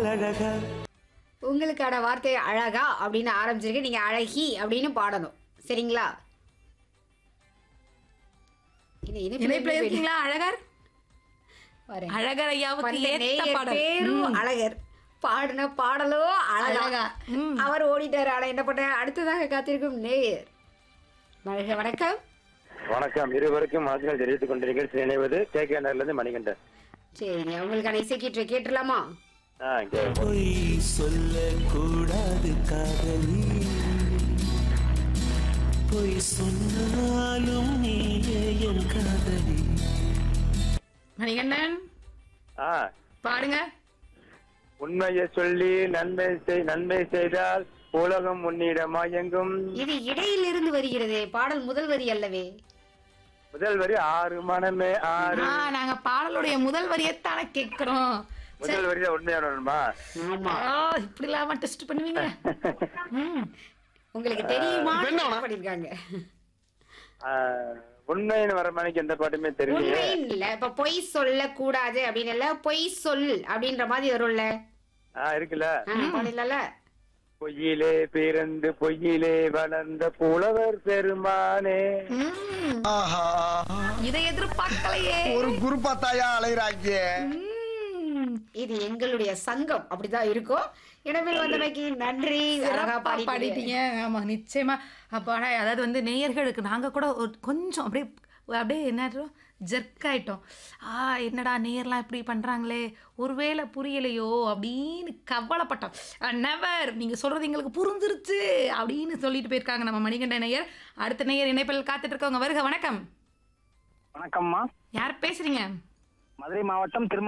அழகா உங்களுக்கான வார்த்தை அழகா அப்படின்னு ஆரம்பிச்சிருக்கு நீங்க அழகி அப்படின்னு பாடணும் சரிங்களா இது இனிப்புல இணைப்புல இருந்து இருக்கீங்களா அழகர் வரேன். அழகர் ஐயாவுக்கு வந்த ஏத்த நேயர் பாடல் பேரும் அழகர் பாடின பாடலோ அழகா அழகா. ம். அவர் ஓடிட்டாரு ஆனா என்ன பண்ண அடுத்ததாக காத்திருக்கும் நேயர் வாழ்க வணக்கம் வணக்கம் இருவருக்கும் வணக்கங்கள் தெரிவித்துக் கொண்டு நிகழ்ச்சி நினைவது கே கே இருந்து மணிகண்டன் சரிங்க உங்களுக்கான இசைக்கீற்றை கேட்டுலாமா ஆ கே பொய் சொல்லக்கூடாது காதலி பொய் சொன்னாலும் நீயே என் காதலி மணிகண்டன் ஆ பாடுங்க உண்மையை சொல்லி நன்மை செய் நன்மை செய்தால் உலகம் உன்னிடமா எங்கும் இது இடையிலிருந்து வருகிறதே பாடல் முதல் வரி அல்லவே முதல் வரி ஆறு மனமே ஆறு ஆ, நாங்க பாடலுடைய முதல் வரியத்தானே கேக்குறோம் முதல் வரி தான் உண்மையானமா ஆமா ஆ, இப்படி இல்லாம டெஸ்ட் பண்ணுவீங்க ம். உங்களுக்கு தெரியுமா பண்ணிருக்காங்க உண்மையின் வர மணிக்கு எந்த பாட்டுமே தெரியலையே உண்மைன்னு இல்ல இப்ப பொய் சொல்ல கூடாது அப்படின்னு இல்ல பொய் சொல் அப்படின்ற மாதிரி வரும்ல ஆ இருக்குல்ல இல்ல பொய்யிலே பிறந்து பொய்யிலே வளர்ந்த புலவர் பெருமானே ம். ஆஹா இதை எதிர்பார்க்கலையே ஒரு குருப்பா தாயா அலைகிறாங்க ம். இது எங்களுடைய சங்கம் அப்படிதான் இருக்கும் இடவில் வந்தமைக்கு நன்றி அழகா சிறப்பா பாடிட்டீங்க பாடிட்டீங்க ஆமா நிச்சயமா அப்போ அதாவது வந்து நேயர்களுக்கு நாங்க கூட ஒரு கொஞ்சம் அப்படியே அப்படியே என்ன ஜெர்க் ஆயிட்டோம் ஆ என்னடா நேயர்லாம் இப்படி பண்றாங்களே ஒருவேளை புரியலையோ அப்படின்னு கவலைப்பட்டோம் நெவர் நீங்க சொல்றது எங்களுக்கு புரிஞ்சிருச்சு அப்படின்னு சொல்லிட்டு போயிருக்காங்க நம்ம மணிகண்ட நேயர் அடுத்த நேயர் இணைப்பில் காத்துட்டு இருக்கவங்க வருக வணக்கம் வணக்கம்மா யார் பேசுறீங்க மதுரை மாவட்டம் திரும